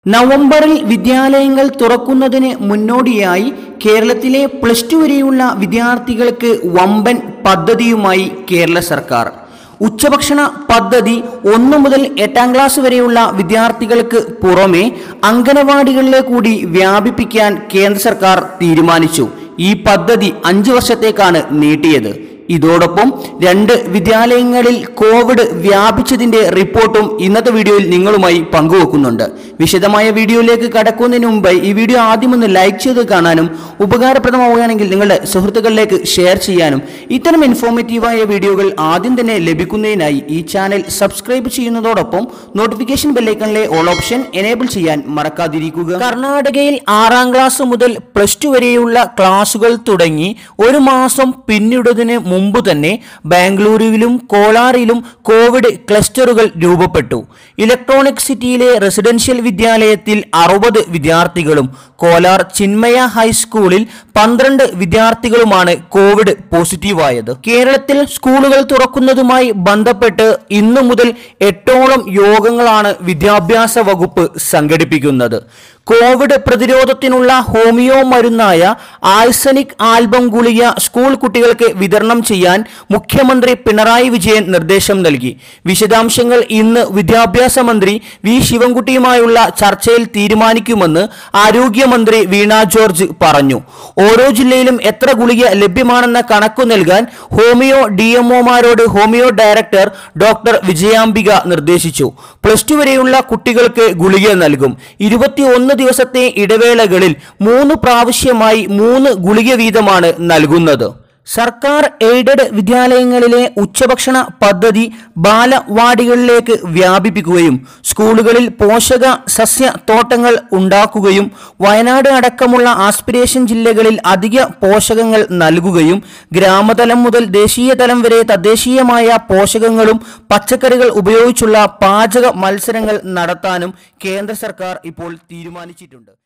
നവംബറിൽ വിദ്യാലയങ്ങൾ തുറക്കുന്നതിന് മുന്നോടിയായി കേരളത്തിലെ പ്ലസ് ടു വരെയുള്ള വിദ്യാർത്ഥികൾക്ക് വമ്പൻ പദ്ധതിയുമായി കേരള സർക്കാർ ഉച്ചഭക്ഷണ പദ്ധതി ഒന്നു മുതൽ എട്ടാം ക്ലാസ് വരെയുള്ള വിദ്യാർത്ഥികൾക്ക് പുറമെ അംഗനവാടികളിലെ കൂടി വ്യാപിപ്പിക്കാൻ കേന്ദ്ര സർക്കാർ തീരുമാനിച്ചു ഈ പദ്ധതി അഞ്ച് വർഷത്തേക്കാണ് നീട്ടിയത് ഇതോടൊപ്പം രണ്ട് വിദ്യാലയങ്ങളിൽ കോവിഡ് വ്യാപിച്ചതിന്റെ റിപ്പോർട്ടും ഇന്നത്തെ വീഡിയോയിൽ നിങ്ങളുമായി പങ്കുവെക്കുന്നുണ്ട് വിശദമായ വീഡിയോയിലേക്ക് കടക്കുന്നതിന് മുമ്പ് ഈ വീഡിയോ ആദ്യം ഒന്ന് ലൈക്ക് ചെയ്ത് കാണാനും ഉപകാരപ്രദമാവുകയാണെങ്കിൽ നിങ്ങളുടെ സുഹൃത്തുക്കളിലേക്ക് ഷെയർ ചെയ്യാനും ഇത്തരം ഇൻഫോർമേറ്റീവായ വീഡിയോകൾ ആദ്യം തന്നെ ലഭിക്കുന്നതിനായി ഈ ചാനൽ സബ്സ്ക്രൈബ് ചെയ്യുന്നതോടൊപ്പം നോട്ടിഫിക്കേഷൻ ബെല്ലൈക്കണിലെ ഓൾ ഓപ്ഷൻ എനേബിൾ ചെയ്യാൻ മറക്കാതിരിക്കുക കർണാടകയിൽ ആറാം ക്ലാസ് മുതൽ പ്ലസ് ടു വരെയുള്ള ക്ലാസുകൾ തുടങ്ങി ഒരു മാസം പിന്നിടുന്നതിന് മുമ്പ് തന്നെ ബാംഗ്ലൂരുവിലും കോലാറിലും കോവിഡ് ക്ലസ്റ്ററുകൾ രൂപപ്പെട്ടു ഇലക്ട്രോണിക് സിറ്റിയിലെ റെസിഡൻഷ്യൽ വിദ്യാലയത്തിൽ അറുപത് വിദ്യാർത്ഥികളും കോലാർ ചിന്മയ ഹൈസ്കൂളിൽ പന്ത്രണ്ട് വിദ്യാർത്ഥികളുമാണ് കോവിഡ് പോസിറ്റീവായത് കേരളത്തിൽ സ്കൂളുകൾ തുറക്കുന്നതുമായി ബന്ധപ്പെട്ട് ഇന്നു മുതൽ എട്ടോളം യോഗങ്ങളാണ് വിദ്യാഭ്യാസ വകുപ്പ് സംഘടിപ്പിക്കുന്നത് കോവിഡ് പ്രതിരോധത്തിനുള്ള ഹോമിയോ മരുന്നായ ആഴ്സനിക് ആൽബം ഗുളിക സ്കൂൾ കുട്ടികൾക്ക് വിതരണം ചെയ്യാൻ മുഖ്യമന്ത്രി പിണറായി വിജയൻ നിർദ്ദേശം നൽകി വിശദാംശങ്ങൾ ഇന്ന് വിദ്യാഭ്യാസ മന്ത്രി വി ശിവൻകുട്ടിയുമായുള്ള ചർച്ചയിൽ തീരുമാനിക്കുമെന്ന് ആരോഗ്യമന്ത്രി വീണ ജോർജ് പറഞ്ഞു ഓരോ ജില്ലയിലും എത്ര ഗുളിക ലഭ്യമാണെന്ന കണക്കു നൽകാൻ ഹോമിയോ ഡി എംഒമാരോട് ഹോമിയോ ഡയറക്ടർ ഡോക്ടർ വിജയാംബിക നിർദ്ദേശിച്ചു പ്ലസ് ടു വരെയുള്ള കുട്ടികൾക്ക് ഗുളിക നൽകും ഇരുപത്തിയൊന്ന് ദിവസത്തെ ഇടവേളകളിൽ മൂന്ന് പ്രാവശ്യമായി മൂന്ന് ഗുളിക വീതമാണ് നൽകുന്നത് സർക്കാർ എയ്ഡഡ് വിദ്യാലയങ്ങളിലെ ഉച്ചഭക്ഷണ പദ്ധതി ബാലവാടികളിലേക്ക് വ്യാപിപ്പിക്കുകയും സ്കൂളുകളിൽ പോഷക സസ്യ തോട്ടങ്ങൾ ഉണ്ടാക്കുകയും വയനാട് അടക്കമുള്ള ആസ്പിരേഷൻ ജില്ലകളിൽ അധിക പോഷകങ്ങൾ നൽകുകയും ഗ്രാമതലം മുതൽ ദേശീയ തലം വരെ തദ്ദേശീയമായ പോഷകങ്ങളും പച്ചക്കറികൾ ഉപയോഗിച്ചുള്ള പാചക മത്സരങ്ങൾ നടത്താനും കേന്ദ്ര സർക്കാർ ഇപ്പോൾ തീരുമാനിച്ചിട്ടുണ്ട്